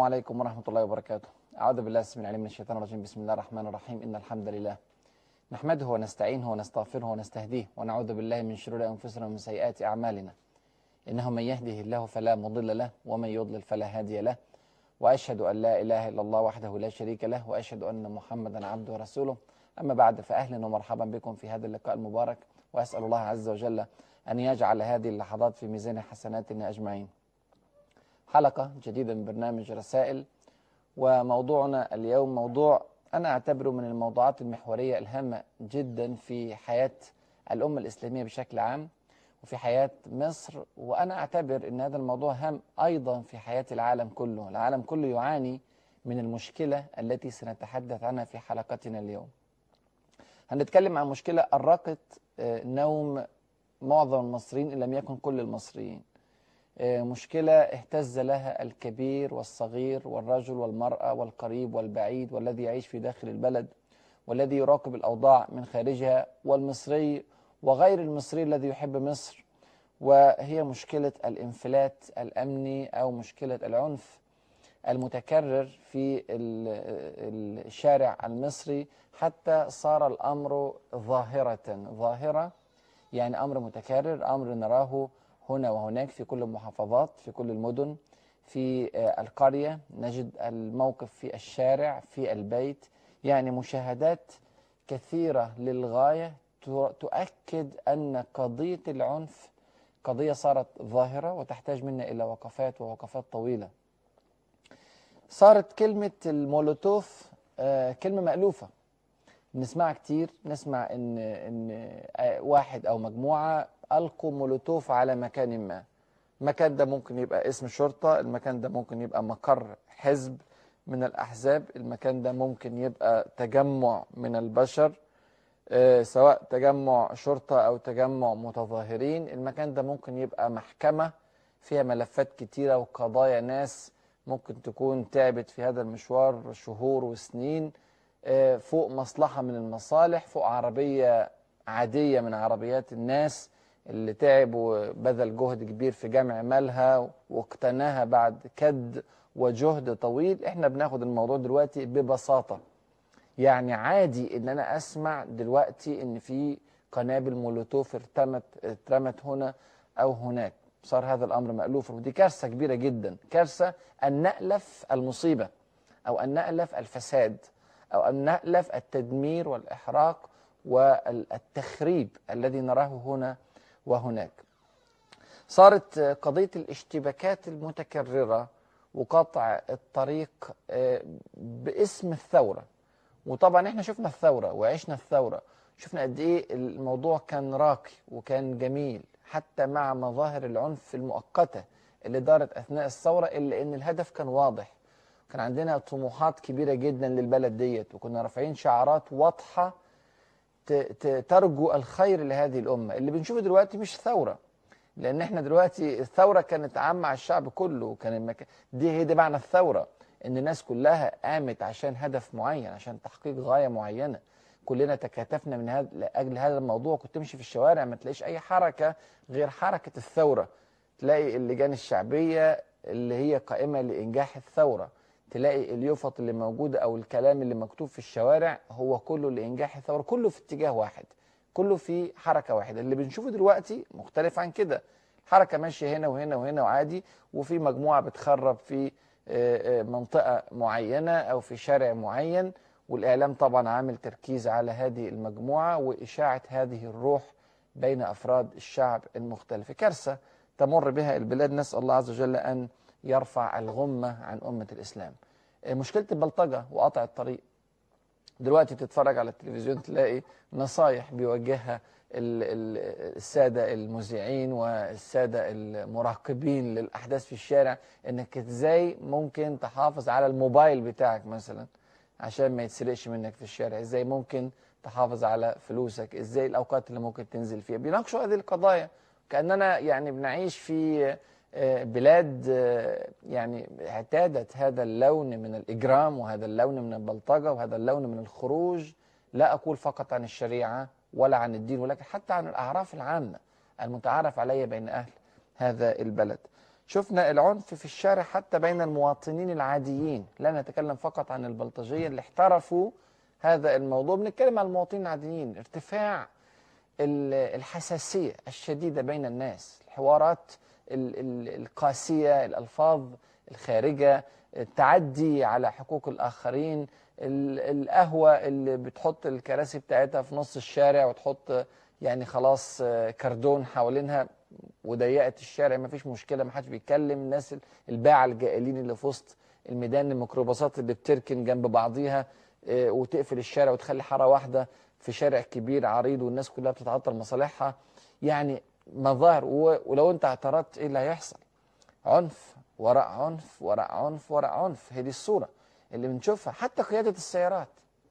عليكم ورحمة الله وبركاته أعوذ بالله السميع العليم من الشيطان الرجيم بسم الله الرحمن الرحيم إن الحمد لله نحمده ونستعينه ونستغفره ونستهديه ونعوذ بالله من شرور أنفسنا ومن سيئات أعمالنا إنه من يهده الله فلا مضل له ومن يضلل فلا هادي له وأشهد أن لا إله إلا الله وحده لا شريك له وأشهد أن محمدا عبده ورسوله أما بعد فأهلا ومرحبا بكم في هذا اللقاء المبارك وأسأل الله عز وجل أن يجعل هذه اللحظات في ميزان حسناتنا أجمعين حلقة جديدة من برنامج رسائل وموضوعنا اليوم موضوع أنا أعتبره من الموضوعات المحورية الهامة جدا في حياة الأمة الإسلامية بشكل عام وفي حياة مصر وأنا أعتبر أن هذا الموضوع هام أيضا في حياة العالم كله العالم كله يعاني من المشكلة التي سنتحدث عنها في حلقتنا اليوم هنتكلم عن مشكلة أرقت نوم معظم المصريين إن لم يكن كل المصريين مشكلة اهتز لها الكبير والصغير والرجل والمرأة والقريب والبعيد والذي يعيش في داخل البلد والذي يراقب الأوضاع من خارجها والمصري وغير المصري الذي يحب مصر وهي مشكلة الانفلات الأمني أو مشكلة العنف المتكرر في الشارع المصري حتى صار الأمر ظاهرة ظاهرة يعني أمر متكرر أمر نراه هنا وهناك في كل المحافظات في كل المدن في القرية نجد الموقف في الشارع في البيت يعني مشاهدات كثيرة للغاية تؤكد أن قضية العنف قضية صارت ظاهرة وتحتاج منا إلى وقفات ووقفات طويلة صارت كلمة المولوتوف كلمة مألوفة نسمعها كتير نسمع إن, إن واحد أو مجموعة ألقوا مولوتوف على مكان ما المكان ده ممكن يبقى اسم شرطة المكان ده ممكن يبقى مقر حزب من الأحزاب المكان ده ممكن يبقى تجمع من البشر آه سواء تجمع شرطة أو تجمع متظاهرين المكان ده ممكن يبقى محكمة فيها ملفات كتيرة وقضايا ناس ممكن تكون تعبت في هذا المشوار شهور وسنين آه فوق مصلحة من المصالح فوق عربية عادية من عربيات الناس اللي تعب وبذل جهد كبير في جمع مالها واقتناها بعد كد وجهد طويل احنا بناخد الموضوع دلوقتي ببساطة يعني عادي ان انا اسمع دلوقتي ان في قنابل مولوتوف ارتمت اترمت هنا او هناك صار هذا الامر مألوف ودي كارثة كبيرة جدا كارثة ان نألف المصيبة او ان نألف الفساد او ان نألف التدمير والاحراق والتخريب الذي نراه هنا وهناك صارت قضية الاشتباكات المتكررة وقطع الطريق باسم الثورة وطبعا احنا شفنا الثورة وعشنا الثورة شفنا قد ايه الموضوع كان راقي وكان جميل حتى مع مظاهر العنف المؤقتة اللي دارت أثناء الثورة إلا أن الهدف كان واضح كان عندنا طموحات كبيرة جدا للبلد ديت وكنا رافعين شعارات واضحة ترجو الخير لهذه الأمة اللي بنشوفه دلوقتي مش ثورة لأن احنا دلوقتي الثورة كانت عامة على الشعب كله كان المك... دي هي دي معنى الثورة إن الناس كلها قامت عشان هدف معين عشان تحقيق غاية معينة كلنا تكاتفنا من هذا لأجل هذا الموضوع كنت تمشي في الشوارع ما تلاقيش أي حركة غير حركة الثورة تلاقي اللجان الشعبية اللي هي قائمة لإنجاح الثورة تلاقي اليوفط اللي موجودة أو الكلام اللي مكتوب في الشوارع هو كله لإنجاح الثورة كله في اتجاه واحد كله في حركة واحدة اللي بنشوفه دلوقتي مختلف عن كده حركة ماشية هنا وهنا وهنا وعادي وفي مجموعة بتخرب في منطقة معينة أو في شارع معين والإعلام طبعا عامل تركيز على هذه المجموعة وإشاعة هذه الروح بين أفراد الشعب المختلف كارثة تمر بها البلاد نسأل الله عز وجل أن يرفع الغمة عن أمة الإسلام مشكلة البلطجة وقطع الطريق دلوقتي تتفرج على التلفزيون تلاقي نصايح بيوجهها السادة المذيعين والسادة المراقبين للأحداث في الشارع انك ازاي ممكن تحافظ على الموبايل بتاعك مثلا عشان ما يتسرقش منك في الشارع ازاي ممكن تحافظ على فلوسك ازاي الاوقات اللي ممكن تنزل فيها بيناقشوا هذه القضايا كأننا يعني بنعيش في بلاد يعني اعتادت هذا اللون من الإجرام وهذا اللون من البلطجة وهذا اللون من الخروج لا أقول فقط عن الشريعة ولا عن الدين ولكن حتى عن الأعراف العامة المتعارف عليها بين أهل هذا البلد شفنا العنف في الشارع حتى بين المواطنين العاديين لا نتكلم فقط عن البلطجية اللي احترفوا هذا الموضوع بنتكلم عن المواطنين العاديين ارتفاع ال- الحساسية الشديدة بين الناس الحوارات ال- ال- القاسية الألفاظ الخارجة التعدي على حقوق الآخرين ال- القهوة اللي بتحط الكراسي بتاعتها في نص الشارع وتحط يعني خلاص آه، كردون حوالينها وضيقت الشارع ما فيش مشكلة ما حدش بيتكلم الناس الباعة الجائلين اللي في وسط الميدان الميكروباصات اللي بتركن جنب بعضيها آه، وتقفل الشارع وتخلي حارة واحدة في شارع كبير عريض والناس كلها بتتعطل مصالحها يعني مظاهر و- ولو انت اعترضت ايه اللي هيحصل عنف وراء عنف وراء عنف وراء عنف هي دي الصورة اللي بنشوفها حتى قيادة السيارات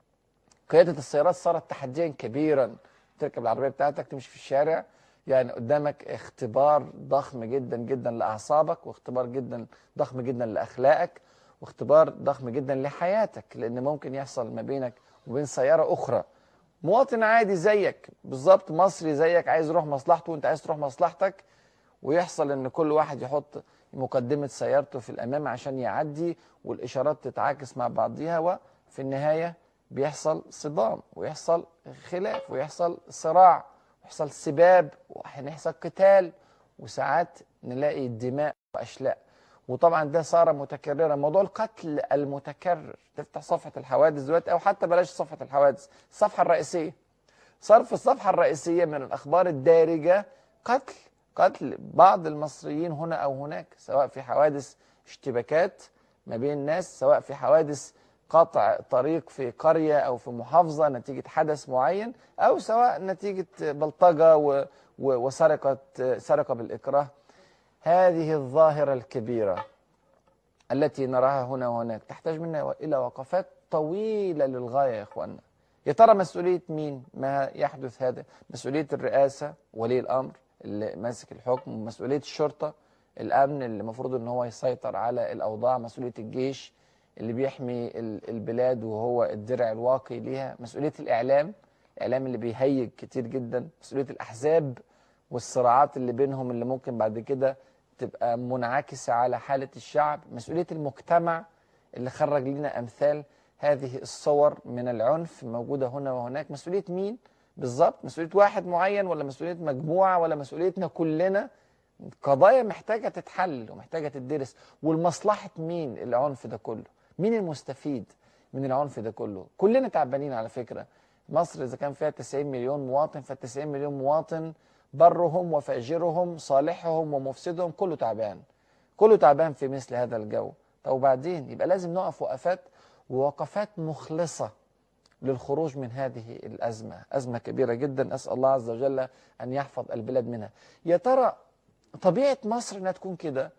قيادة السيارات صارت تحديا كبيرا تركب العربية بتاعتك تمشي في الشارع يعني قدامك اختبار ضخم جدا جدا لأعصابك واختبار جدا ضخم جدا لأخلاقك واختبار ضخم جدا لحياتك لأن ممكن يحصل ما بينك وبين سيارة أخرى مواطن عادي زيك بالظبط مصري زيك عايز يروح مصلحته وانت عايز تروح مصلحتك ويحصل ان كل واحد يحط مقدمة سيارته في الامام عشان يعدي والاشارات تتعاكس مع بعضيها وفي النهاية بيحصل صدام ويحصل خلاف ويحصل صراع ويحصل سباب واحيانا يحصل قتال وساعات نلاقي الدماء واشلاء وطبعا ده صار متكررا موضوع القتل المتكرر تفتح صفحة الحوادث دلوقتي او حتى بلاش صفحة الحوادث الصفحة الرئيسية صار في الصفحة الرئيسية من الأخبار الدارجة قتل قتل بعض المصريين هنا أو هناك سواء في حوادث اشتباكات ما بين الناس سواء في حوادث قطع طريق في قرية أو في محافظة نتيجة حدث معين أو سواء نتيجة بلطجة و- و- وسرقة سرقة بالإكراه هذه الظاهرة الكبيرة التي نراها هنا وهناك تحتاج منا إلى وقفات طويلة للغاية يا إخواننا يا ترى مسؤولية مين ما يحدث هذا مسؤولية الرئاسة ولي الأمر اللي ماسك الحكم مسؤولية الشرطة الأمن اللي المفروض أن هو يسيطر على الأوضاع مسؤولية الجيش اللي بيحمي ال- البلاد وهو الدرع الواقي ليها مسؤولية الإعلام الإعلام اللي بيهيج كتير جدا مسؤولية الأحزاب والصراعات اللي بينهم اللي ممكن بعد كده تبقى منعكسة على حالة الشعب مسؤولية المجتمع اللي خرج لنا أمثال هذه الصور من العنف موجودة هنا وهناك مسؤولية مين بالظبط مسؤولية واحد معين ولا مسؤولية مجموعة ولا مسؤوليتنا كلنا قضايا محتاجة تتحل ومحتاجة تدرس والمصلحة مين العنف ده كله مين المستفيد من العنف ده كله كلنا تعبانين على فكرة مصر إذا كان فيها 90 مليون مواطن فال 90 مليون مواطن برهم وفاجرهم صالحهم ومفسدهم كله تعبان كله تعبان في مثل هذا الجو طب وبعدين يبقى لازم نقف وقفات ووقفات مخلصة للخروج من هذه الأزمة أزمة كبيرة جدا أسأل الله عز وجل أن يحفظ البلاد منها يا ترى طبيعة مصر أنها تكون كده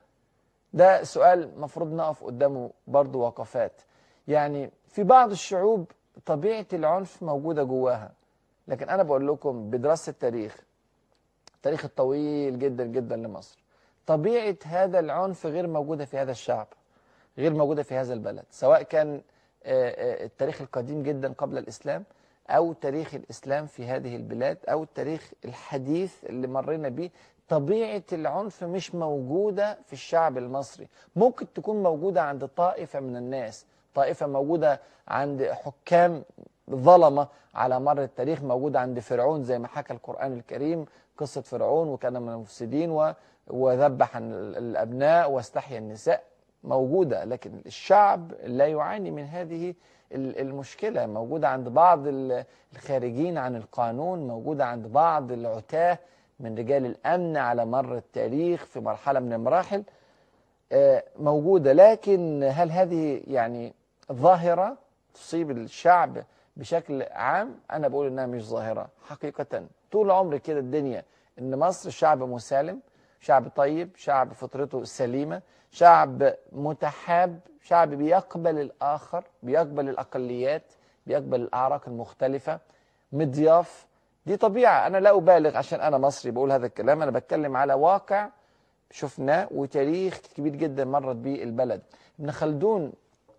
ده سؤال مفروض نقف قدامه برضو وقفات يعني في بعض الشعوب طبيعة العنف موجودة جواها لكن أنا بقول لكم بدراسة التاريخ التاريخ الطويل جدا جدا لمصر طبيعة هذا العنف غير موجودة في هذا الشعب غير موجودة في هذا البلد سواء كان آه، آه، التاريخ القديم جدا قبل الإسلام أو تاريخ الإسلام في هذه البلاد أو التاريخ الحديث اللي مرينا بيه طبيعة العنف مش موجودة في الشعب المصري ممكن تكون موجودة عند طائفة من الناس طائفة موجودة عند حكام ظلمة على مر التاريخ موجودة عند فرعون زي ما حكى القرآن الكريم قصة فرعون وكان من المفسدين و- وذبح ال- الأبناء واستحيا النساء موجودة لكن الشعب لا يعاني من هذه ال- المشكلة موجودة عند بعض ال- الخارجين عن القانون موجودة عند بعض العتاه من رجال الأمن على مر التاريخ في مرحلة من المراحل آه، موجودة لكن هل هذه يعني ظاهرة تصيب الشعب بشكل عام أنا بقول إنها مش ظاهرة حقيقة طول عمري كده الدنيا إن مصر شعب مسالم شعب طيب شعب فطرته سليمة شعب متحاب شعب بيقبل الآخر بيقبل الأقليات بيقبل الأعراق المختلفة مضياف دي طبيعة أنا لا أبالغ عشان أنا مصري بقول هذا الكلام أنا بتكلم على واقع شفناه وتاريخ كبير جدا مرت به البلد ابن خلدون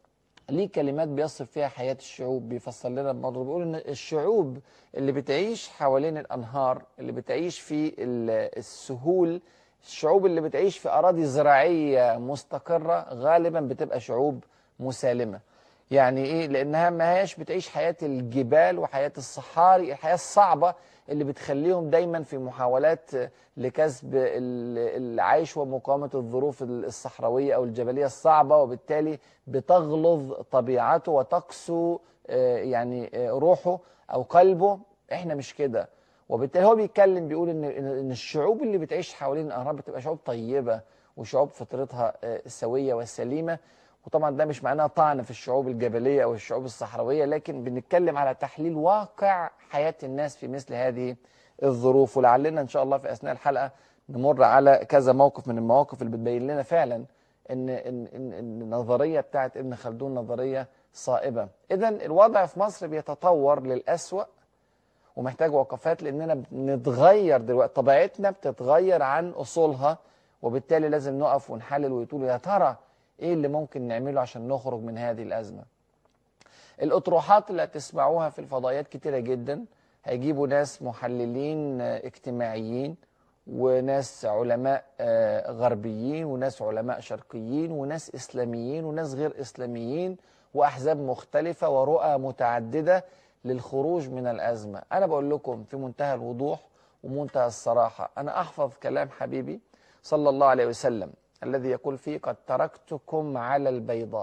ليه كلمات بيصف فيها حياة الشعوب بيفسر لنا الموضوع بيقول ان الشعوب اللي بتعيش حوالين الانهار اللي بتعيش في ال- السهول الشعوب اللي بتعيش في أراضي زراعية مستقرة غالبا بتبقى شعوب مسالمة يعني إيه لأنها ما هياش بتعيش حياة الجبال وحياة الصحاري الحياة الصعبة اللي بتخليهم دايما في محاولات لكسب ال- العيش ومقاومة الظروف الصحراوية أو الجبلية الصعبة وبالتالي بتغلظ طبيعته وتقسو آه، يعني آه، روحه أو قلبه احنا مش كده وبالتالي هو بيتكلم بيقول ان ان إن الشعوب اللي بتعيش حوالين الاهرام بتبقى شعوب طيبه وشعوب فطرتها آه، سويه وسليمه وطبعا ده مش معناه طعن في الشعوب الجبليه او الشعوب الصحراويه لكن بنتكلم على تحليل واقع حياه الناس في مثل هذه الظروف ولعلنا ان شاء الله في اثناء الحلقه نمر على كذا موقف من المواقف اللي بتبين لنا فعلا ان ان ان إن النظريه بتاعت ابن خلدون نظريه صائبه اذا الوضع في مصر بيتطور للاسوأ ومحتاج وقفات لاننا بنتغير دلوقتي طبيعتنا بتتغير عن اصولها وبالتالي لازم نقف ونحلل ويقولوا يا ترى ايه اللي ممكن نعمله عشان نخرج من هذه الازمه الاطروحات اللي هتسمعوها في الفضائيات كتيره جدا هيجيبوا ناس محللين آه، اجتماعيين وناس علماء آه، غربيين وناس علماء شرقيين وناس اسلاميين وناس غير اسلاميين واحزاب مختلفه ورؤى متعدده للخروج من الازمه انا بقول لكم في منتهى الوضوح ومنتهى الصراحه انا احفظ كلام حبيبي صلى الله عليه وسلم الذي يقول فيه قد تركتكم على البيضاء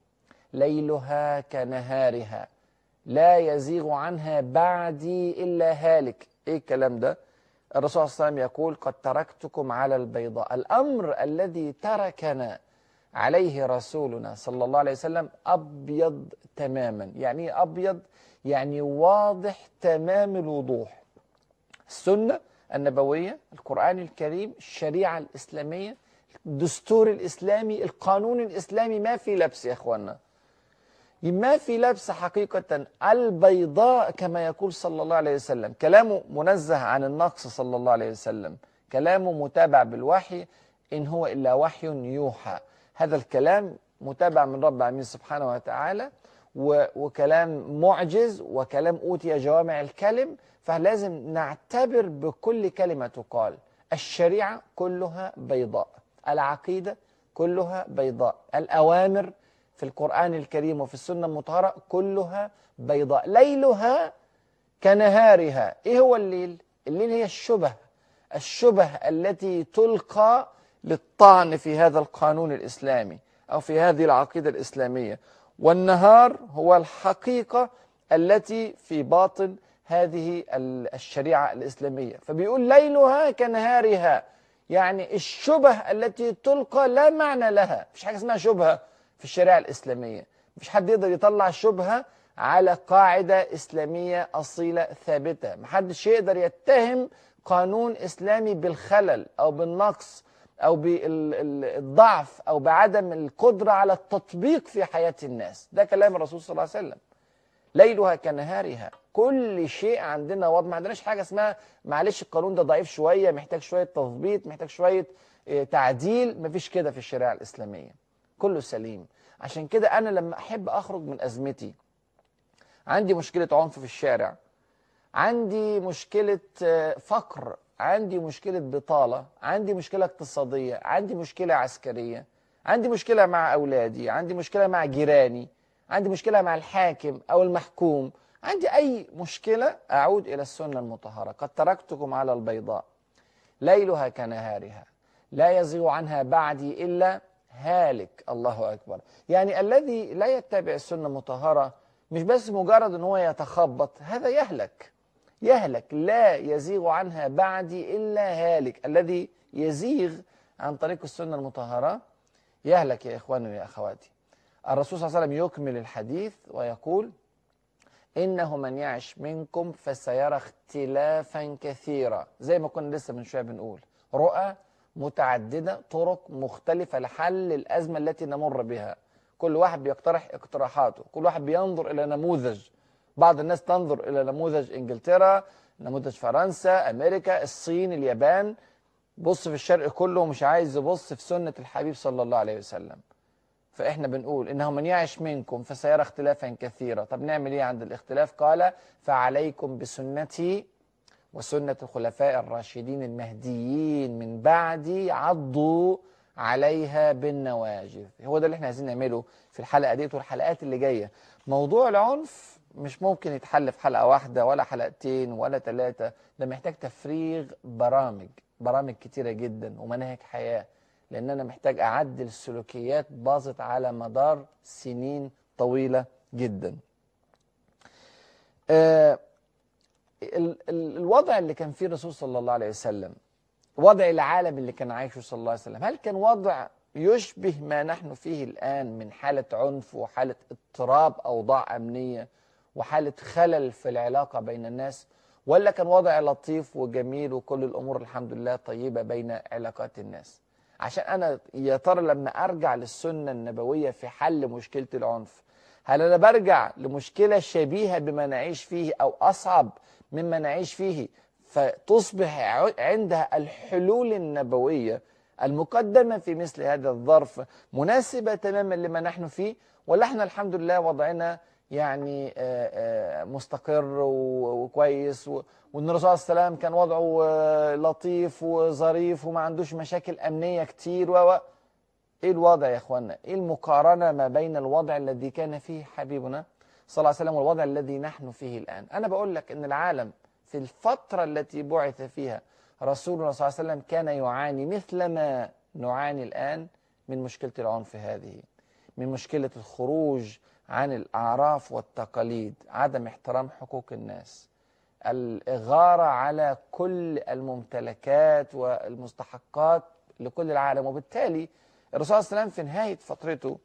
ليلها كنهارها لا يزيغ عنها بعدي إلا هالك إيه الكلام ده الرسول صلى الله عليه وسلم يقول قد تركتكم على البيضاء الأمر الذي تركنا عليه رسولنا صلى الله عليه وسلم أبيض تماما يعني إيه أبيض يعني واضح تمام الوضوح السنة النبوية القرآن الكريم الشريعة الإسلامية الدستور الإسلامي القانون الإسلامي ما في لبس يا أخوانا ما في لبس حقيقة البيضاء كما يقول صلى الله عليه وسلم كلامه منزه عن النقص صلى الله عليه وسلم كلامه متابع بالوحي إن هو إلا وحي يوحى هذا الكلام متابع من رب العالمين سبحانه وتعالى و- وكلام معجز وكلام أوتي جوامع الكلم فلازم نعتبر بكل كلمة تقال الشريعة كلها بيضاء العقيدة كلها بيضاء الأوامر في القرآن الكريم وفي السنة المطهرة كلها بيضاء ليلها كنهارها إيه هو الليل؟ الليل هي الشبه الشبه التي تلقى للطعن في هذا القانون الإسلامي أو في هذه العقيدة الإسلامية والنهار هو الحقيقة التي في باطن هذه ال- الشريعة الإسلامية فبيقول ليلها كنهارها يعني الشبه التي تلقى لا معنى لها مفيش حاجة اسمها شبهة في الشريعة الإسلامية مفيش حد يقدر يطلع شبهة على قاعدة إسلامية أصيلة ثابتة محدش يقدر يتهم قانون إسلامي بالخلل أو بالنقص أو بالضعف أو بعدم القدرة على التطبيق في حياة الناس ده كلام الرسول صلى الله عليه وسلم ليلها كنهارها كل شيء عندنا واضح ما عندناش حاجه اسمها معلش القانون ده ضعيف شويه محتاج شويه تظبيط محتاج شويه آه، تعديل مفيش كده في الشريعه الاسلاميه كله سليم عشان كده انا لما احب اخرج من ازمتي عندي مشكله عنف في الشارع عندي مشكله آه، فقر عندي مشكله بطاله عندي مشكله اقتصاديه عندي مشكله عسكريه عندي مشكله مع اولادي عندي مشكله مع جيراني عندي مشكله مع الحاكم او المحكوم عندي اي مشكله اعود الى السنه المطهره قد تركتكم على البيضاء ليلها كنهارها لا يزيغ عنها بعدي الا هالك الله اكبر يعني الذي لا يتبع السنه المطهره مش بس مجرد ان هو يتخبط هذا يهلك يهلك لا يزيغ عنها بعدي الا هالك الذي يزيغ عن طريق السنه المطهره يهلك يا اخواني ويا اخواتي الرسول صلى الله عليه وسلم يكمل الحديث ويقول إنه من يعش منكم فسيرى اختلافا كثيرا زي ما كنا لسه من شوية بنقول رؤى متعددة طرق مختلفة لحل الأزمة التي نمر بها كل واحد بيقترح اقتراحاته كل واحد بينظر إلى نموذج بعض الناس تنظر إلى نموذج إنجلترا نموذج فرنسا أمريكا الصين اليابان بص في الشرق كله ومش عايز يبص في سنة الحبيب صلى الله عليه وسلم فإحنا بنقول إنه من يعش منكم فسيرى اختلافا كثيرا طب نعمل إيه عند الاختلاف قال فعليكم بسنتي وسنة الخلفاء الراشدين المهديين من بعدي عضوا عليها بالنواجذ هو ده اللي احنا عايزين نعمله في الحلقة ديت والحلقات اللي جاية موضوع العنف مش ممكن يتحل في حلقة واحدة ولا حلقتين ولا ثلاثة ده محتاج تفريغ برامج برامج كتيرة جدا ومناهج حياة لأن أنا محتاج أعدل سلوكيات باظت على مدار سنين طويلة جدا آه ال- ال- الوضع اللي كان فيه الرسول صلى الله عليه وسلم وضع العالم اللي كان عايشه صلى الله عليه وسلم هل كان وضع يشبه ما نحن فيه الآن من حالة عنف وحالة اضطراب أوضاع أمنية وحالة خلل في العلاقة بين الناس ولا كان وضع لطيف وجميل وكل الأمور الحمد لله طيبة بين علاقات الناس عشان أنا يا ترى لما أرجع للسنة النبوية في حل مشكلة العنف هل أنا برجع لمشكلة شبيهة بما نعيش فيه أو أصعب مما نعيش فيه فتصبح ع- عندها الحلول النبوية المقدمة في مثل هذا الظرف مناسبة تماما لما نحن فيه ولا احنا الحمد لله وضعنا يعني آه، آه، مستقر و- وكويس و- وان الرسول صلى الله عليه وسلم كان وضعه آه، لطيف وظريف وما عندوش مشاكل أمنية كتير و و- ايه الوضع يا اخوانا ايه المقارنة ما بين الوضع الذي كان فيه حبيبنا صلى الله عليه وسلم والوضع الذي نحن فيه الآن أنا بقول لك أن العالم في الفترة التي بعث فيها رسولنا صلى الله عليه وسلم كان يعاني مثلما نعاني الآن من مشكلة العنف هذه من مشكلة الخروج عن الأعراف والتقاليد عدم احترام حقوق الناس الإغارة على كل الممتلكات والمستحقات لكل العالم وبالتالي الرسول صلى الله عليه وسلم في نهاية فترته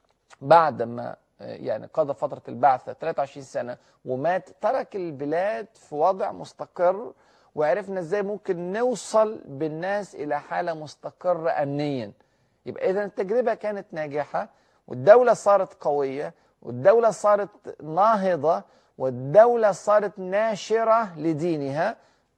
بعد ما يعني قضى فترة البعثة 23 سنة ومات ترك البلاد في وضع مستقر وعرفنا ازاي ممكن نوصل بالناس إلى حالة مستقرة أمنيا يبقى إذا التجربة كانت ناجحة والدولة صارت قوية والدولة صارت ناهضة والدولة صارت ناشرة لدينها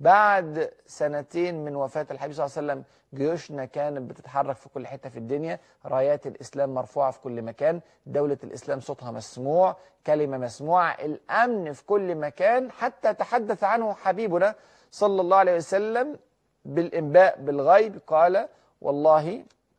بعد سنتين من وفاة الحبيب صلى الله عليه وسلم جيوشنا كانت بتتحرك في كل حتة في الدنيا رايات الإسلام مرفوعة في كل مكان دولة الإسلام صوتها مسموع كلمة مسموعة الأمن في كل مكان حتى تحدث عنه حبيبنا صلى الله عليه وسلم بالإنباء بالغيب قال والله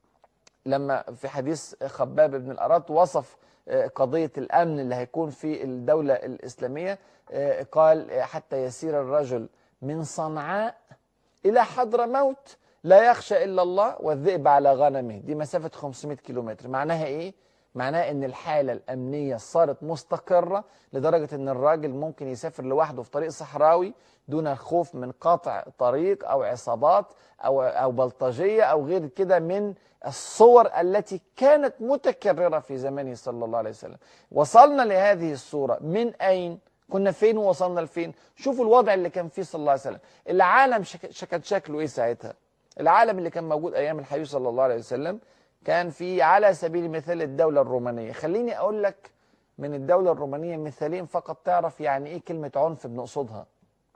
لما في حديث خباب بن الأرات وصف آه، قضية الأمن اللي هيكون في الدولة الإسلامية آه، قال حتى يسير الرجل من صنعاء إلى حضر موت لا يخشى إلا الله والذئب على غنمه دي مسافة 500 كيلومتر معناها إيه؟ معناها ان الحالة الامنية صارت مستقرة لدرجة ان الراجل ممكن يسافر لوحده في طريق صحراوي دون الخوف من قطع طريق او عصابات او او بلطجية او غير كده من الصور التي كانت متكررة في زمانه صلى الله عليه وسلم وصلنا لهذه الصورة من اين كنا فين ووصلنا لفين شوفوا الوضع اللي كان فيه صلى الله عليه وسلم العالم شك- شكل شكله ايه ساعتها العالم اللي كان موجود ايام الحبيب صلى الله عليه وسلم كان في على سبيل المثال الدولة الرومانية خليني أقول لك من الدولة الرومانية مثالين فقط تعرف يعني إيه كلمة عنف بنقصدها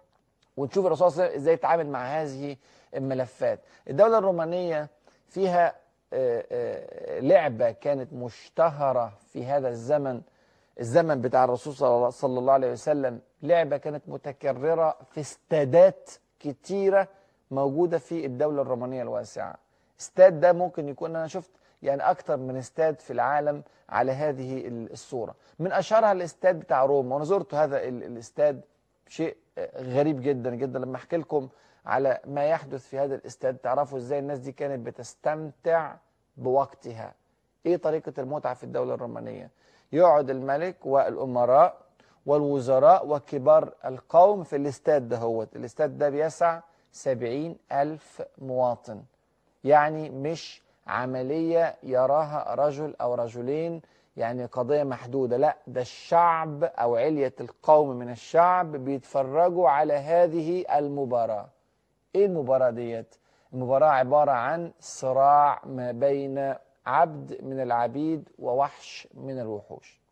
ونشوف الرسول صلى الله عليه وسلم إزاي يتعامل مع هذه الملفات الدولة الرومانية فيها آه، آه، لعبة كانت مشتهرة في هذا الزمن الزمن بتاع الرسول صلى الله- صلى الله عليه وسلم لعبة كانت متكررة في استادات كتيرة موجودة في الدولة الرومانية الواسعة استاد ده ممكن يكون أنا شفت يعني أكتر من استاد في العالم على هذه ال- الصورة من أشهرها الاستاد بتاع روما وأنا زرت هذا ال- الاستاد شيء آه، غريب جدا جدا لما أحكي لكم على ما يحدث في هذا الاستاد تعرفوا إزاي الناس دي كانت بتستمتع بوقتها إيه طريقة المتعة في الدولة الرومانية يقعد الملك والأمراء والوزراء وكبار القوم في الاستاد ده هو الاستاد ده بيسع سبعين ألف مواطن يعني مش عملية يراها رجل أو رجلين يعني قضية محدودة لا ده الشعب أو علية القوم من الشعب بيتفرجوا على هذه المباراة إيه المباراة ديت؟ المباراة عبارة عن صراع ما بين عبد من العبيد ووحش من الوحوش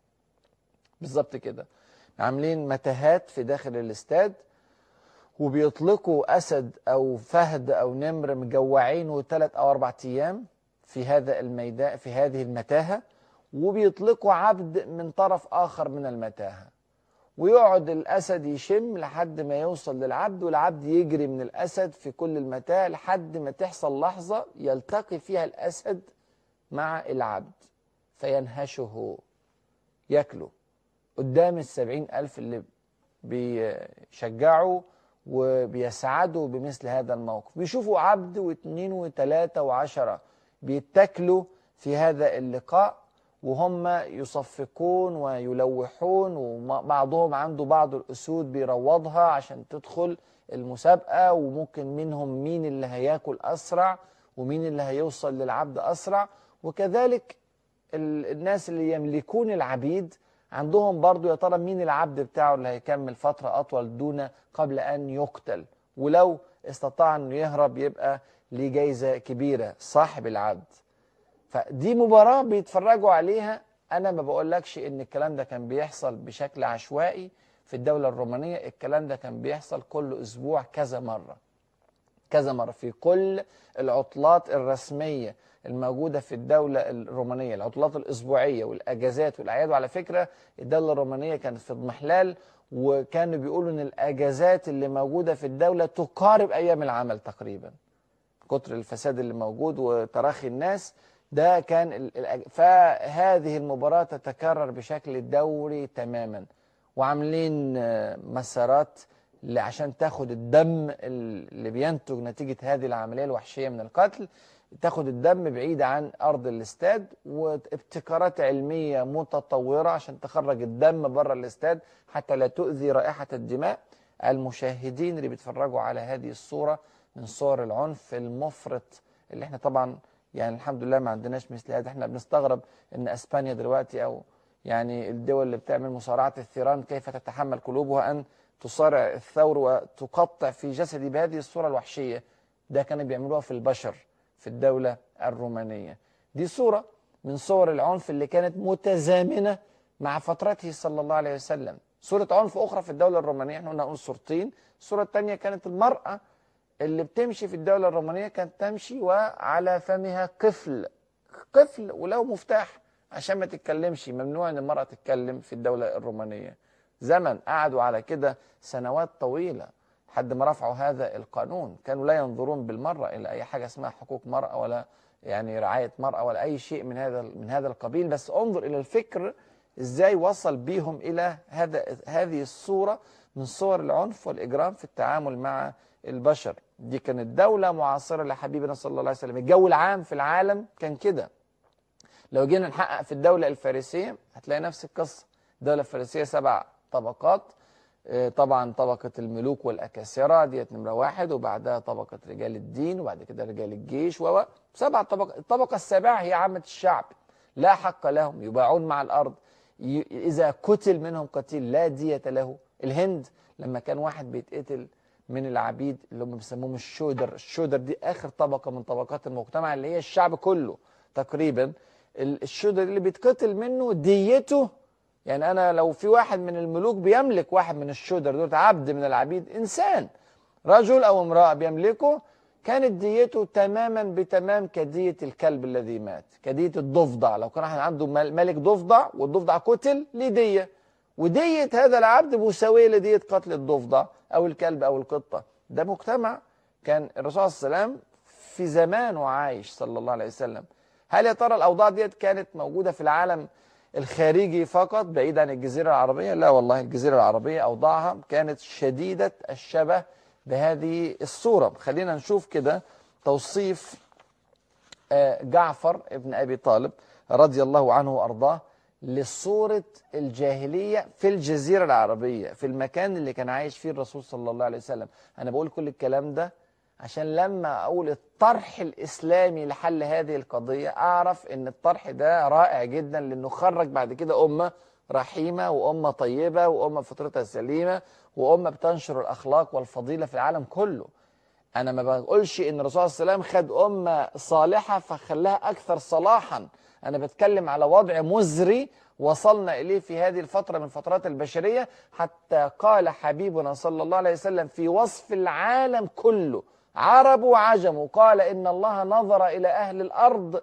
بالظبط كده عاملين متاهات في داخل الاستاد وبيطلقوا اسد او فهد او نمر مجوعينه ثلاث او اربع ايام في هذا الميدان في هذه المتاهه وبيطلقوا عبد من طرف اخر من المتاهه ويقعد الأسد يشم لحد ما يوصل للعبد والعبد يجري من الأسد في كل المتاع لحد ما تحصل لحظة يلتقي فيها الأسد مع العبد فينهشه ياكله قدام السبعين ألف اللي بيشجعوا وبيسعدوا بمثل هذا الموقف بيشوفوا عبد واثنين وثلاثة وعشرة بيتكلوا في هذا اللقاء وهم يصفقون ويلوحون وبعضهم عنده بعض الأسود بيروضها عشان تدخل المسابقة وممكن منهم مين اللي هياكل أسرع ومين اللي هيوصل للعبد أسرع وكذلك الناس اللي يملكون العبيد عندهم برضو يا ترى مين العبد بتاعه اللي هيكمل فترة أطول دون قبل أن يقتل ولو استطاع أن يهرب يبقى ليه جايزة كبيرة صاحب العبد فدي مباراة بيتفرجوا عليها أنا ما بقولكش إن الكلام ده كان بيحصل بشكل عشوائي في الدولة الرومانية الكلام ده كان بيحصل كل أسبوع كذا مرة كذا مرة في كل العطلات الرسمية الموجودة في الدولة الرومانية العطلات الأسبوعية والأجازات والأعياد وعلى فكرة الدولة الرومانية كانت في اضمحلال وكانوا بيقولوا إن الأجازات اللي موجودة في الدولة تقارب أيام العمل تقريبا كتر الفساد اللي موجود وتراخي الناس ده كان فهذه المباراة تتكرر بشكل دوري تماما وعاملين مسارات عشان تاخد الدم اللي بينتج نتيجة هذه العملية الوحشية من القتل تاخد الدم بعيد عن أرض الاستاد وابتكارات علمية متطورة عشان تخرج الدم بره الاستاد حتى لا تؤذي رائحة الدماء المشاهدين اللي بيتفرجوا على هذه الصورة من صور العنف المفرط اللي احنا طبعا يعني الحمد لله ما عندناش مثل هذا احنا بنستغرب ان اسبانيا دلوقتي او يعني الدول اللي بتعمل مصارعة الثيران كيف تتحمل قلوبها ان تصارع الثور وتقطع في جسدي بهذه الصورة الوحشية ده كانوا بيعملوها في البشر في الدولة الرومانية دي صورة من صور العنف اللي كانت متزامنة مع فترته صلى الله عليه وسلم صورة عنف أخرى في الدولة الرومانية احنا قلنا نقول صورتين الصورة الثانية كانت المرأة اللي بتمشي في الدولة الرومانية كانت تمشي وعلى فمها قفل قفل ولو مفتاح عشان ما تتكلمش ممنوع ان المرأة تتكلم في الدولة الرومانية زمن قعدوا على كده سنوات طويلة حد ما رفعوا هذا القانون كانوا لا ينظرون بالمرة إلى أي حاجة اسمها حقوق مرأة ولا يعني رعاية مرأة ولا أي شيء من هذا من هذا القبيل بس انظر إلى الفكر إزاي وصل بيهم إلى هذا هذه الصورة من صور العنف والإجرام في التعامل مع البشر دي كانت دولة معاصرة لحبيبنا صلى الله عليه وسلم الجو العام في العالم كان كده لو جينا نحقق في الدولة الفارسية هتلاقي نفس القصة الدولة الفارسية سبع طبقات طبعا طبقة الملوك والأكاسرة ديت نمرة واحد وبعدها طبقة رجال الدين وبعد كده رجال الجيش و سبع طبقة الطبقة السابعة هي عامة الشعب لا حق لهم يباعون مع الأرض إذا قتل منهم قتيل لا دية له الهند لما كان واحد بيتقتل من العبيد اللي هم بيسموهم الشودر الشودر دي آخر طبقة من طبقات المجتمع اللي هي الشعب كله تقريبا الشودر اللي بيتقتل منه ديته يعني انا لو في واحد من الملوك بيملك واحد من الشودر دول عبد من العبيد انسان رجل او امراه بيملكه كانت ديته تماما بتمام كديه الكلب الذي مات كديه الضفدع لو كان واحد عنده ملك ضفدع والضفدع قتل ليه ديه وديه هذا العبد مساويه لديه قتل الضفدع او الكلب او القطه ده مجتمع كان الرسول صلى الله عليه وسلم في زمانه عايش صلى الله عليه وسلم هل يا ترى الاوضاع ديت كانت موجوده في العالم الخارجي فقط بعيد عن الجزيرة العربية لا والله الجزيرة العربية أوضاعها كانت شديدة الشبه بهذه الصورة خلينا نشوف كده توصيف جعفر ابن أبي طالب رضي الله عنه وأرضاه لصورة الجاهلية في الجزيرة العربية في المكان اللي كان عايش فيه الرسول صلى الله عليه وسلم أنا بقول كل الكلام ده عشان لما أقول الطرح الإسلامي لحل هذه القضية أعرف أن الطرح ده رائع جدا لأنه خرج بعد كده أمة رحيمة وأمة طيبة وأمة فطرتها سليمة وأمة بتنشر الأخلاق والفضيلة في العالم كله أنا ما بقولش أن الرسول صلى الله عليه وسلم خد أمة صالحة فخلاها أكثر صلاحا أنا بتكلم على وضع مزري وصلنا إليه في هذه الفترة من فترات البشرية حتى قال حبيبنا صلى الله عليه وسلم في وصف العالم كله عرب وعجم قال إن الله نظر إلى أهل الأرض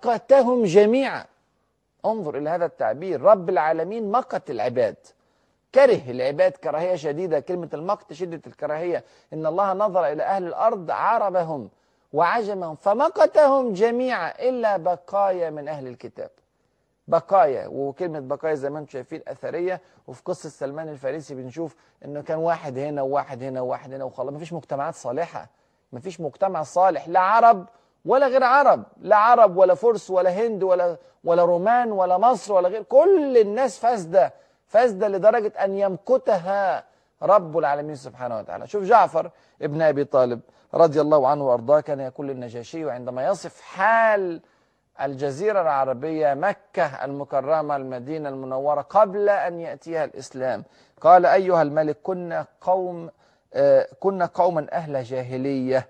فمقتهم جميعا انظر إلى هذا التعبير رب العالمين مقت العباد كره العباد كراهية شديدة كلمة المقت شدة الكراهية إن الله نظر إلى أهل الأرض عربهم وعجمهم فمقتهم جميعا إلا بقايا من أهل الكتاب بقايا وكلمة بقايا زي ما انتم شايفين أثرية وفي قصة سلمان الفارسي بنشوف إنه كان واحد هنا وواحد هنا وواحد هنا وخلاص مفيش مجتمعات صالحة مفيش مجتمع صالح لا عرب ولا غير عرب لا عرب ولا فرس ولا هند ولا ولا رومان ولا مصر ولا غير كل الناس فاسدة فاسدة لدرجة أن يمكتها رب العالمين سبحانه وتعالى شوف جعفر ابن أبي طالب رضي الله عنه وأرضاه كان يقول للنجاشي وعندما يصف حال الجزيرة العربية مكة المكرمة المدينة المنورة قبل أن يأتيها الإسلام قال أيها الملك كنا قوم آه، كنا قوما أهل جاهلية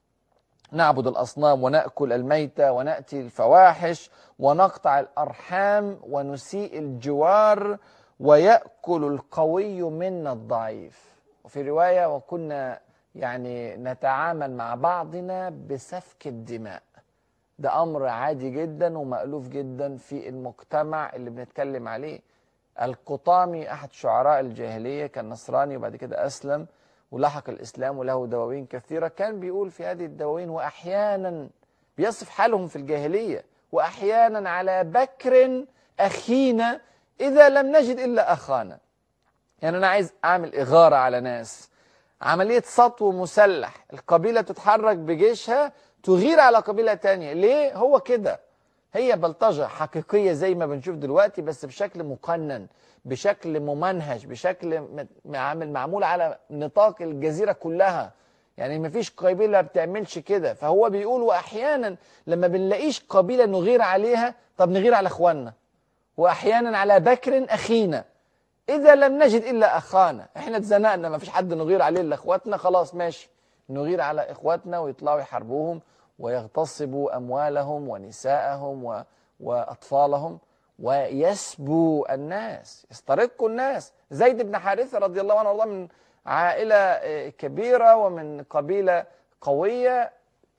نعبد الأصنام ونأكل الميتة ونأتي الفواحش ونقطع الأرحام ونسيء الجوار ويأكل القوي منا الضعيف وفي رواية وكنا يعني نتعامل مع بعضنا بسفك الدماء ده أمر عادي جدا ومألوف جدا في المجتمع اللي بنتكلم عليه القطامي أحد شعراء الجاهلية كان نصراني وبعد كده أسلم ولحق الإسلام وله دواوين كثيرة كان بيقول في هذه الدواوين وأحيانا بيصف حالهم في الجاهلية وأحيانا على بكر أخينا إذا لم نجد إلا أخانا يعني أنا عايز أعمل إغارة على ناس عملية سطو مسلح القبيلة تتحرك بجيشها تغير على قبيلة تانية ليه؟ هو كده هي بلطجة حقيقية زي ما بنشوف دلوقتي بس بشكل مقنن بشكل ممنهج بشكل م- عامل معمول على نطاق الجزيرة كلها يعني ما فيش قبيلة بتعملش كده فهو بيقول وأحيانا لما بنلاقيش قبيلة نغير عليها طب نغير على إخواننا وأحيانا على بكر أخينا إذا لم نجد إلا أخانا إحنا اتزنقنا ما فيش حد نغير عليه إلا إخواتنا خلاص ماشي نغير على إخواتنا ويطلعوا يحاربوهم ويغتصبوا أموالهم ونساءهم و... وأطفالهم ويسبوا الناس يسترقوا الناس زيد بن حارثة رضي الله عنه وارضاه من عائلة آه، كبيرة ومن قبيلة قوية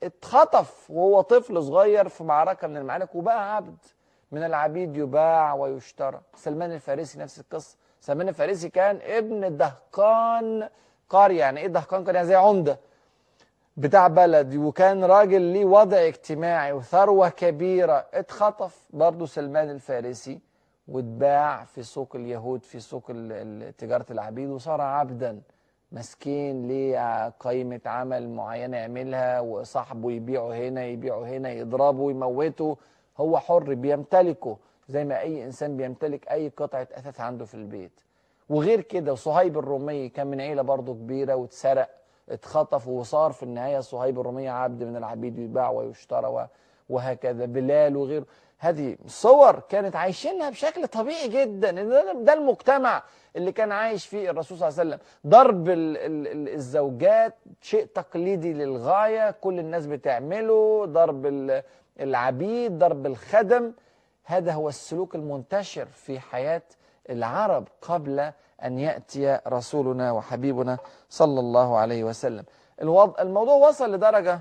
اتخطف وهو طفل صغير في معركة من المعارك وبقى عبد من العبيد يباع ويشترى سلمان الفارسي نفس القصة سلمان الفارسي كان ابن دهقان قرية يعني ايه دهقان قرية يعني زي عمدة بتاع بلد وكان راجل ليه وضع اجتماعي وثروة كبيرة اتخطف برضه سلمان الفارسي واتباع في سوق اليهود في سوق ال- ال- تجارة العبيد وصار عبدا مسكين ليه قيمة عمل معينة يعملها وصاحبه يبيعه هنا يبيعه هنا يضربه يموته هو حر بيمتلكه زي ما أي إنسان بيمتلك أي قطعة أثاث عنده في البيت وغير كده صهيب الرومي كان من عيلة برضه كبيرة واتسرق اتخطف وصار في النهاية صهيب الرومي عبد من العبيد يباع ويشترى و- وهكذا بلال وغيره هذه صور كانت عايشينها بشكل طبيعي جدا إن ده, ده المجتمع اللي كان عايش فيه الرسول صلى الله عليه وسلم ضرب ال ال ال الزوجات شيء تقليدي للغاية كل الناس بتعمله ضرب ال- العبيد ضرب الخدم هذا هو السلوك المنتشر في حياة العرب قبل أن يأتي رسولنا وحبيبنا صلى الله عليه وسلم الوض... الموضوع وصل لدرجة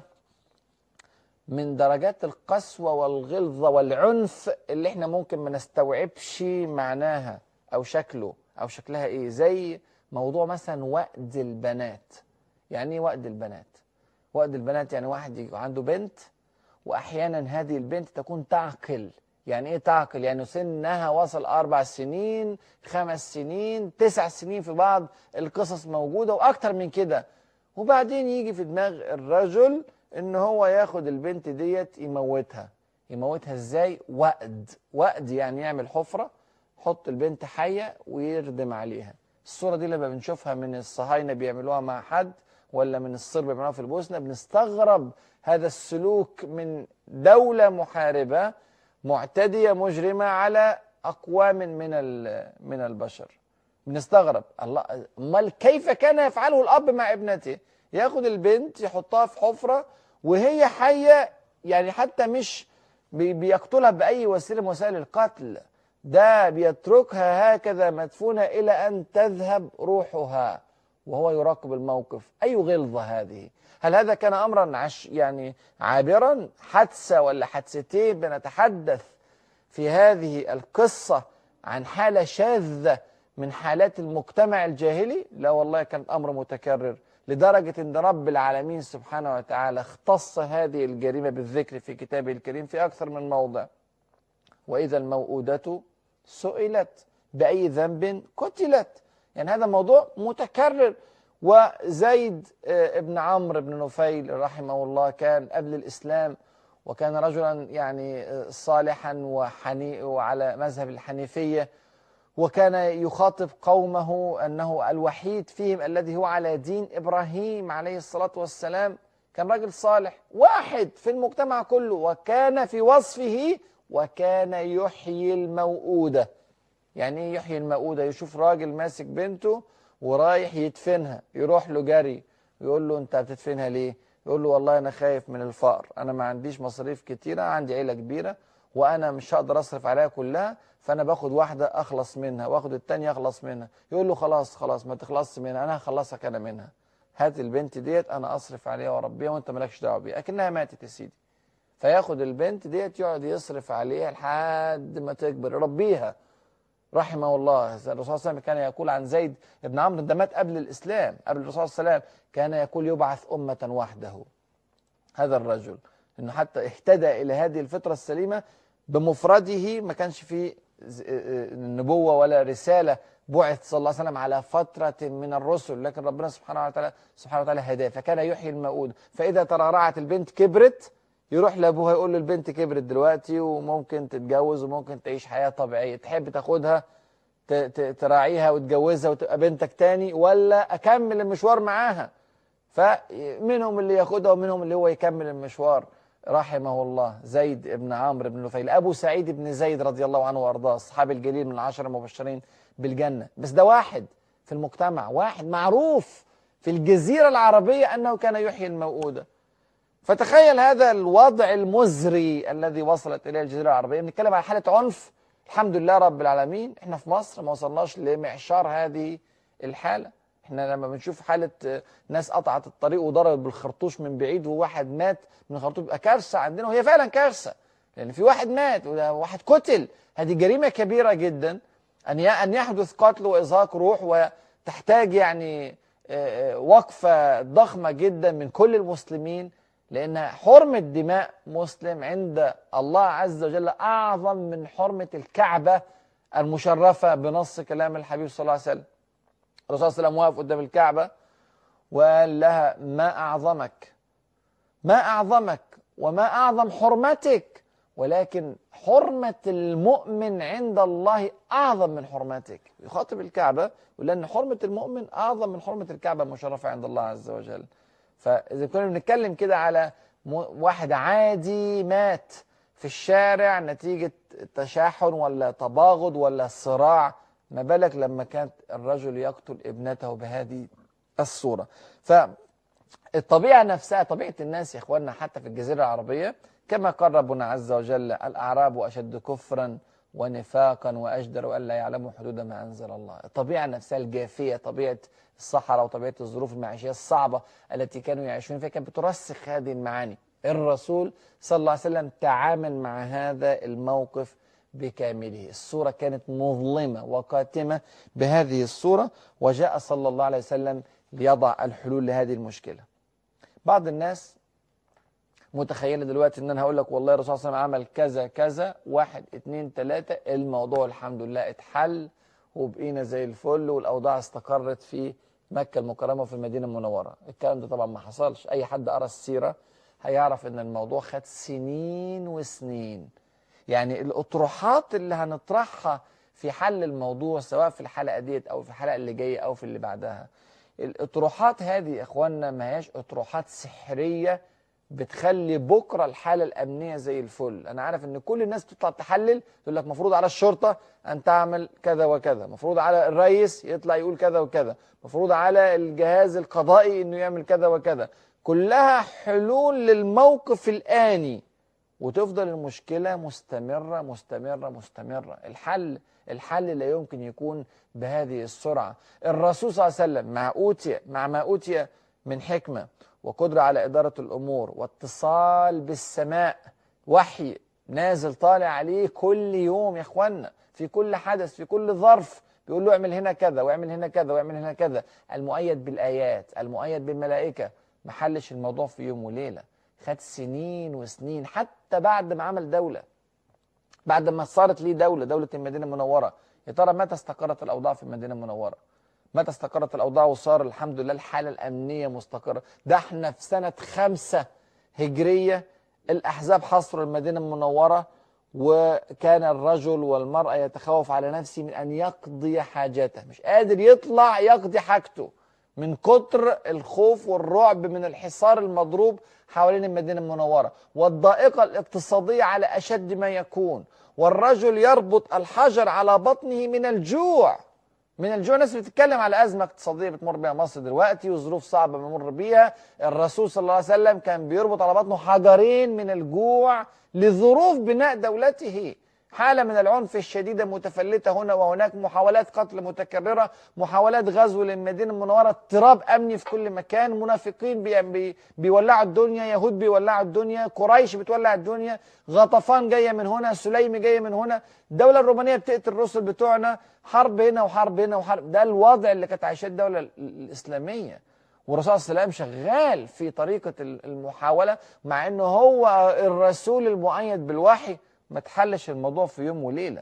من درجات القسوة والغلظة والعنف اللي احنا ممكن ما نستوعبش معناها أو شكله أو شكلها إيه زي موضوع مثلا وأد البنات يعني إيه وأد البنات وأد البنات يعني واحد يبقى عنده بنت وأحيانا هذه البنت تكون تعقل يعني ايه تعقل يعني سنها وصل اربع سنين خمس سنين تسع سنين في بعض القصص موجودة واكتر من كده وبعدين يجي في دماغ الرجل ان هو ياخد البنت ديت يموتها يموتها ازاي وأد وأد يعني يعمل حفرة حط البنت حية ويردم عليها الصورة دي لما بنشوفها من الصهاينة بيعملوها مع حد ولا من الصرب بيعملوها في البوسنة بنستغرب هذا السلوك من دولة محاربة معتدية مجرمة على أقوام من ال- من البشر بنستغرب الله امال كيف كان يفعله الاب مع ابنته ياخد البنت يحطها في حفره وهي حيه يعني حتى مش بي- بيقتلها باي وسيله من وسائل القتل ده بيتركها هكذا مدفونه الى ان تذهب روحها وهو يراقب الموقف اي غلظه هذه هل هذا كان امرا عش يعني عابرا حادثه ولا حادثتين بنتحدث في هذه القصة عن حالة شاذة من حالات المجتمع الجاهلي لا والله كان أمر متكرر لدرجة أن رب العالمين سبحانه وتعالى اختص هذه الجريمة بالذكر في كتابه الكريم في أكثر من موضع وإذا الموءودة سئلت بأي ذنب قتلت يعني هذا موضوع متكرر وزيد آه، ابن عمرو بن نفيل رحمه الله كان قبل الإسلام وكان رجلا يعني آه، صالحا وحني وعلى مذهب الحنيفية وكان يخاطب قومه أنه الوحيد فيهم الذي هو على دين إبراهيم عليه الصلاة والسلام كان راجل صالح واحد في المجتمع كله وكان في وصفه وكان يحيي الموؤودة يعني ايه يحيي الموؤودة يشوف راجل ماسك بنته ورايح يدفنها يروح له جري يقول له انت بتدفنها ليه يقول له والله انا خايف من الفقر انا ما عنديش مصاريف كتيرة عندي عيلة كبيرة وانا مش هقدر اصرف عليها كلها فانا باخد واحدة اخلص منها واخد التانية اخلص منها يقول له خلاص خلاص ما تخلصش منها انا هخلصك انا منها هات البنت ديت انا اصرف عليها واربيها وانت مالكش دعوه بيها اكنها ماتت يا سيدي فياخد البنت ديت يقعد يصرف عليها لحد ما تكبر يربيها رحمه الله الرسول صلى الله عليه وسلم كان يقول عن زيد بن عمرو ده مات قبل الاسلام قبل الرسول صلى الله عليه وسلم كان يقول يبعث امه وحده هذا الرجل انه حتى اهتدى الى هذه الفطره السليمه بمفرده ما كانش فيه ز- آه، آه، نبوه ولا رساله بعث صلى الله عليه وسلم على فتره من الرسل لكن ربنا سبحانه وتعالى سبحانه وتعالى هداه فكان يحيي الموءود فاذا ترعرعت البنت كبرت يروح لابوها يقول له البنت كبرت دلوقتي وممكن تتجوز وممكن تعيش حياه طبيعيه تحب تاخدها ت- ت- تراعيها وتجوزها وتبقى بنتك تاني ولا اكمل المشوار معاها فمنهم اللي ياخدها ومنهم اللي هو يكمل المشوار رحمه الله زيد بن عمرو بن نفيل ابو سعيد بن زيد رضي الله عنه وارضاه الصحابي الجليل من العشره المبشرين بالجنه بس ده واحد في المجتمع واحد معروف في الجزيره العربيه انه كان يحيي الموءوده فتخيل هذا الوضع المزري الذي وصلت اليه الجزيره العربيه بنتكلم على حاله عنف الحمد لله رب العالمين احنا في مصر ما وصلناش لمعشار هذه الحاله احنا لما بنشوف حاله آه، ناس قطعت الطريق وضربت بالخرطوش من بعيد وواحد مات من الخرطوش بيبقى كارثه عندنا وهي فعلا كارثه لان في واحد مات وده واحد قتل هذه جريمه كبيره جدا ان ي- ان يحدث قتل وازهاق روح وتحتاج يعني آه، آه، وقفه ضخمه جدا من كل المسلمين لان حرمه دماء مسلم عند الله عز وجل اعظم من حرمه الكعبه المشرفه بنص كلام الحبيب صلى الله عليه وسلم الرسول صلى الله عليه وسلم واقف قدام الكعبه وقال لها ما اعظمك ما اعظمك وما اعظم حرمتك ولكن حرمه المؤمن عند الله اعظم من حرمتك يخاطب الكعبه يقول لها ان حرمه المؤمن اعظم من حرمه الكعبه المشرفه عند الله عز وجل فاذا كنا بنتكلم كده على م- واحد عادي مات في الشارع نتيجه تشاحن ولا تباغض ولا صراع ما بالك لما كان الرجل يقتل ابنته بهذه الصوره فالطبيعه نفسها طبيعه الناس يا اخواننا حتى في الجزيره العربيه كما قال ربنا عز وجل الاعراب اشد كفرا ونفاقا واجدر الا يعلموا حدود ما انزل الله الطبيعه نفسها الجافيه طبيعه الصحراء وطبيعه الظروف المعيشيه الصعبه التي كانوا يعيشون فيها كانت بترسخ هذه المعاني الرسول صلى الله عليه وسلم تعامل مع هذا الموقف بكامله الصورة كانت مظلمة وقاتمة بهذه الصورة وجاء صلى الله عليه وسلم ليضع الحلول لهذه المشكلة بعض الناس متخيلة دلوقتي ان انا هقول لك والله الرسول صلى الله عليه وسلم عمل كذا كذا واحد اتنين تلاتة الموضوع الحمد لله اتحل وبقينا زي الفل والاوضاع استقرت في مكة المكرمة وفي المدينة المنورة الكلام ده طبعا ما حصلش اي حد قرا السيرة هيعرف ان الموضوع خد سنين وسنين يعني الاطروحات اللي هنطرحها في حل الموضوع سواء في الحلقه ديت او في الحلقه اللي جايه او في اللي بعدها الاطروحات هذه يا اخواننا ما هياش اطروحات سحريه بتخلي بكره الحاله الامنيه زي الفل انا عارف ان كل الناس بتطلع تحلل تقول لك مفروض على الشرطه ان تعمل كذا وكذا مفروض على الرئيس يطلع يقول كذا وكذا مفروض على الجهاز القضائي انه يعمل كذا وكذا كلها حلول للموقف الاني وتفضل المشكلة مستمرة مستمرة مستمرة الحل الحل لا يمكن يكون بهذه السرعة الرسول صلى الله عليه وسلم مع أوتي مع ما أوتي من حكمة وقدرة على إدارة الأمور واتصال بالسماء وحي نازل طالع عليه كل يوم يا إخوانا في كل حدث في كل ظرف بيقول له اعمل هنا كذا واعمل هنا كذا واعمل هنا كذا المؤيد بالآيات المؤيد بالملائكة ما حلش الموضوع في يوم وليلة خد سنين وسنين حتى بعد ما عمل دولة بعد ما صارت ليه دولة دولة المدينة المنورة يا ترى متى استقرت الأوضاع في المدينة المنورة متى استقرت الأوضاع وصار الحمد لله الحالة الأمنية مستقرة ده احنا في سنة خمسة هجرية الأحزاب حصروا المدينة المنورة وكان الرجل والمرأة يتخوف على نفسه من أن يقضي حاجته مش قادر يطلع يقضي حاجته من كتر الخوف والرعب من الحصار المضروب حوالين المدينة المنورة والضائقة الاقتصادية على أشد ما يكون والرجل يربط الحجر على بطنه من الجوع من الجوع الناس بتتكلم على أزمة اقتصادية بتمر بها مصر دلوقتي وظروف صعبة بمر بيها الرسول صلى الله عليه وسلم كان بيربط على بطنه حجرين من الجوع لظروف بناء دولته حالة من العنف الشديدة متفلتة هنا وهناك محاولات قتل متكررة محاولات غزو للمدينة المنورة اضطراب أمني في كل مكان منافقين بي بي بيولعوا الدنيا يهود بيولعوا الدنيا قريش بتولع الدنيا غطفان جاية من هنا سليم جاية من هنا الدولة الرومانية بتقتل الرسل بتوعنا حرب هنا وحرب هنا وحرب ده الوضع اللي كانت عايشاه الدولة الإسلامية والرسول صلى الله عليه وسلم شغال في طريقة المحاولة مع أنه هو الرسول المؤيد بالوحي ما تحلش الموضوع في يوم وليلة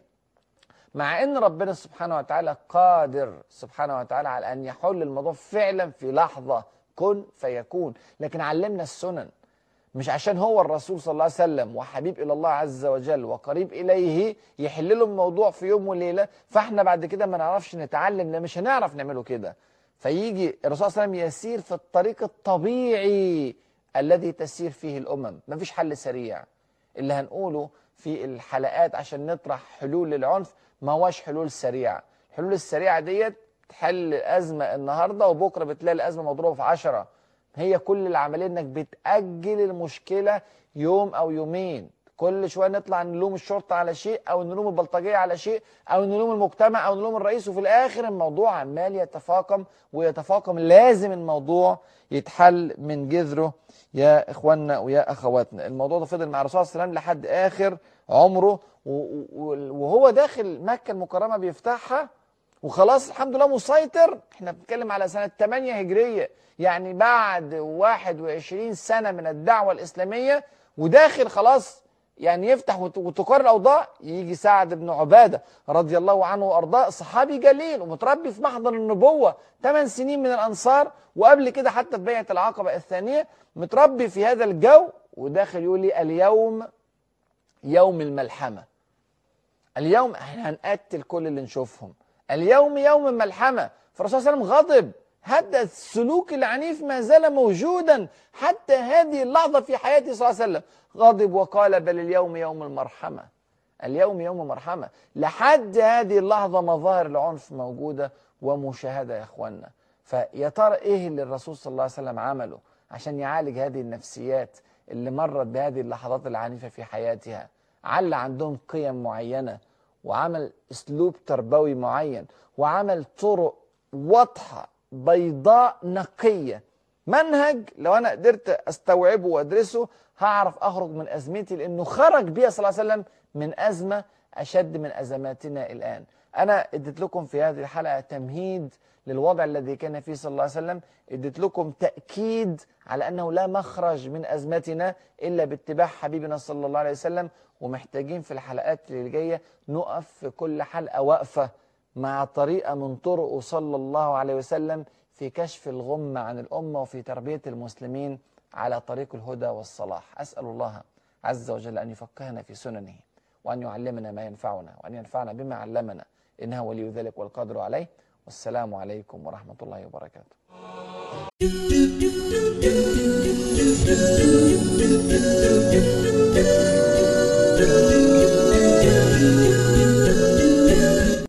مع ان ربنا سبحانه وتعالى قادر سبحانه وتعالى على ان يحل الموضوع فعلا في لحظة كن فيكون لكن علمنا السنن مش عشان هو الرسول صلى الله عليه وسلم وحبيب الى الله عز وجل وقريب اليه يحل له الموضوع في يوم وليله فاحنا بعد كده ما نعرفش نتعلم لا مش هنعرف نعمله كده فيجي الرسول صلى الله عليه وسلم يسير في الطريق الطبيعي الذي تسير فيه الامم مفيش حل سريع اللي هنقوله في الحلقات عشان نطرح حلول للعنف ما هوش حلول سريعه الحلول السريعه ديت تحل الازمه النهارده وبكره بتلاقي الازمه مضروبه في عشرة هي كل العمليه انك بتاجل المشكله يوم او يومين كل شويه نطلع نلوم الشرطه على شيء او نلوم البلطجيه على شيء او نلوم المجتمع او نلوم الرئيس وفي الاخر الموضوع عمال يتفاقم ويتفاقم لازم الموضوع يتحل من جذره يا اخواننا ويا اخواتنا الموضوع ده فضل مع الرسول صلى الله عليه وسلم لحد اخر عمره وهو داخل مكه المكرمه بيفتحها وخلاص الحمد لله مسيطر احنا بنتكلم على سنه 8 هجريه يعني بعد 21 سنه من الدعوه الاسلاميه وداخل خلاص يعني يفتح وتقر الاوضاع يجي سعد بن عباده رضي الله عنه وارضاه صحابي جليل ومتربي في محضر النبوه 8 سنين من الانصار وقبل كده حتى في بيعه العقبه الثانيه متربي في هذا الجو وداخل يقول لي اليوم يوم الملحمه اليوم احنا هنقتل كل اللي نشوفهم اليوم يوم الملحمه فالرسول صلى الله عليه وسلم غضب هذا السلوك العنيف ما زال موجودا حتى هذه اللحظة في حياته صلى الله عليه وسلم غضب وقال بل اليوم يوم المرحمة اليوم يوم مرحمة لحد هذه اللحظة مظاهر العنف موجودة ومشاهدة يا أخوانا فيا ترى إيه اللي الرسول صلى الله عليه وسلم عمله عشان يعالج هذه النفسيات اللي مرت بهذه اللحظات العنيفة في حياتها عل عندهم قيم معينة وعمل اسلوب تربوي معين وعمل طرق واضحه بيضاء نقيه منهج لو انا قدرت استوعبه وادرسه هعرف اخرج من ازمتي لانه خرج بيها صلى الله عليه وسلم من ازمه اشد من ازماتنا الان انا اديت لكم في هذه الحلقه تمهيد للوضع الذي كان فيه صلى الله عليه وسلم اديت لكم تاكيد على انه لا مخرج من ازمتنا الا باتباع حبيبنا صلى الله عليه وسلم ومحتاجين في الحلقات اللي جايه نقف في كل حلقه وقفه مع طريقه من طرقه صلى الله عليه وسلم في كشف الغمه عن الامه وفي تربيه المسلمين على طريق الهدى والصلاح اسال الله عز وجل ان يفقهنا في سننه وان يعلمنا ما ينفعنا وان ينفعنا بما علمنا انه ولي ذلك والقادر عليه والسلام عليكم ورحمه الله وبركاته